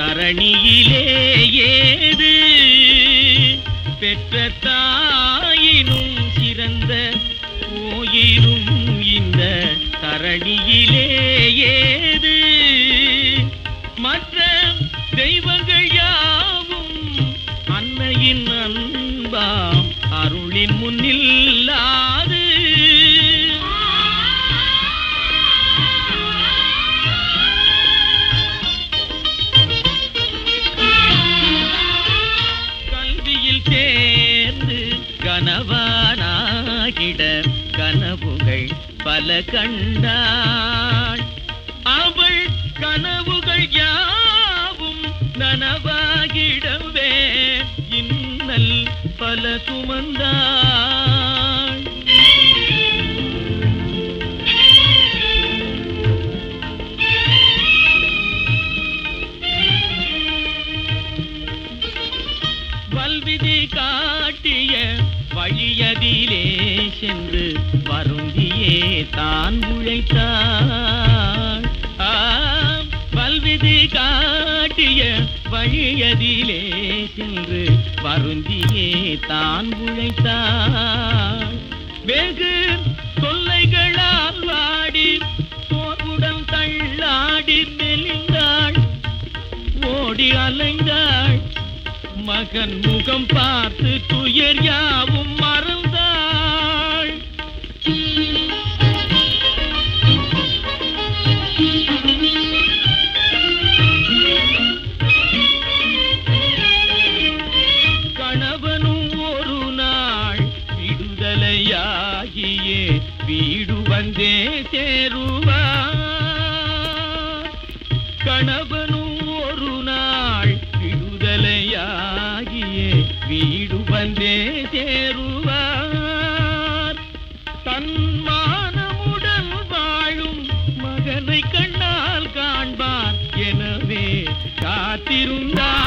தரணியிலே ஏது பெற்ற தாயினும் சிறந்த கோயிலும் இந்த தரணியிலே ஏது மற்ற தெய்வங்கள் யாவும் அன்னையின் அன்பாம் அருளின் முன்னில்லாது கல்வியில் சேர்ந்து கனவானாகிட கனவுகள் பல கண்டாள் அவள் கனவுகள் யாவும் நனவாகிடவே இன்னல் பல சுமந்தாள் வல்விதி காட்டிய வழியதிலே சென்று வருந்தியே தான் உழைத்தாள் ஆம், வல்விதி காட்டிய வழியதிலே சென்று வருந்தியே தான் உழைத்தாள் வெகு தொல்லைகளால் வாடி சோர்வுடன் தள்ளாடி மெலிந்தாள் ஓடி அலைந்தாள் மகன் முகம் பார்த்து துயர் யாவும் மறந்தாள் கணவனும் ஒரு நாள் விடுதலையாகியே வீடு வந்தே சேருவார் கணவனும் ஒரு நாள் விடுதலையாகியே வீடு வந்தே சேருவார் தன்மானமுடன் வாழும் மகனை கண்ணால் காண்பார் எனவே காத்திருந்தார்